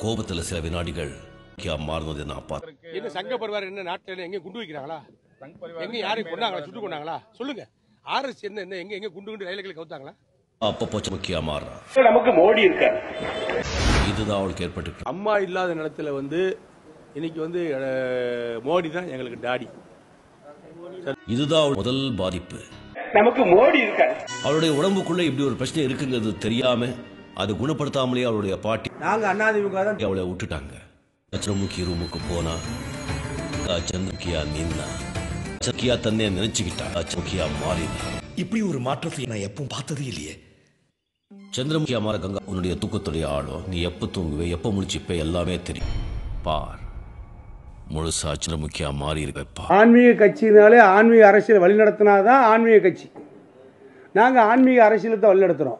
கோபத்துல சில வினாடிகள் முக்கியா மாறினதை நான் பார்த்தேன் என்ன சங்க பரிவாரம் என்ன நாட்டில் எங்க குண்டு வைக்கிறாங்களா எங்க யாரையும் கொண்டாங்களா சுட்டு கொண்டாங்களா சொல்லுங்க ஆர்எஸ் என்ன என்ன எங்க எங்க குண்டு குண்டு ரயில்களை கவுத்தாங்களா அப்பப்போ முக்கியா மாறுறான் நமக்கு மோடி இருக்காரு இதுதான் அவளுக்கு ஏற்பட்டு அம்மா இல்லாத நேரத்துல வந்து இன்னைக்கு வந்து அஹ், மோடி தான் எங்களுக்கு டாடி இதுதான் அவள் முதல் பாதிப்பு நமக்கு மோடி இருக்காரு அவளுடைய உடம்புக்குள்ள இப்படி ஒரு பிரச்சனை இருக்குங்கிறது தெரியாம அது குணப்படுத்தாமலே அவளுடைய பாட்டி நாங்க அண்ணாதிமுக தான் அவளை விட்டுட்டாங்க சந்திரமுகி ரூமுக்கு போனா சந்திரமுகியா நின்னா சந்திரமுகியா தன்னை நினைச்சுக்கிட்டா சந்திரமுகியா மாறினா இப்படி ஒரு மாற்றத்தை நான் எப்பவும் பார்த்ததே இல்லையே சந்திரமுகியா மாற கங்கா உன்னுடைய தூக்கத்துடைய ஆழம் நீ எப்ப தூங்குவே எப்ப முழிச்சுப்பே எல்லாமே தெரியும் பார் முழுசா சந்திரமுகியா மாறி இருக்க பார் ஆன்மீக கட்சினாலே ஆன்மீக அரசியல் வழிநடத்தினாதான் ஆன்மீக கட்சி நாங்க ஆன்மீக அரசியலை தான் வழிநடத்துறோம்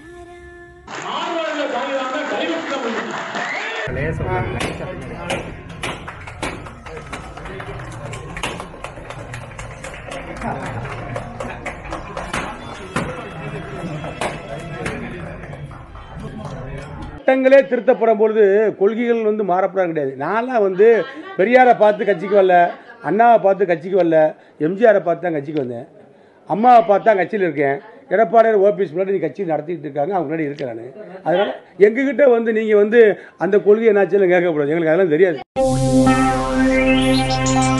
சட்டங்களே திருத்தப்படும் பொழுது கொள்கைகள் வந்து மாறப்படாது கிடையாது நான்லாம் வந்து பெரியாரை பார்த்து கட்சிக்கு வரல அண்ணாவை பார்த்து கட்சிக்கு வரல எம்ஜிஆரை பார்த்து தான் கட்சிக்கு வந்தேன் அம்மாவை பார்த்து தான் கட்சியில் இருக்கேன் எடப்பாடியார் ஓபிஎஸ் முன்னாடி கட்சி நடத்திட்டு இருக்காங்க அவங்க முன்னாடி இருக்கிறானு அதனால எங்ககிட்ட வந்து நீங்கள் வந்து அந்த கொள்கை என்னாச்சுன்னு கேட்கக்கூடாது எங்களுக்கு அதெல்லாம் தெரியாது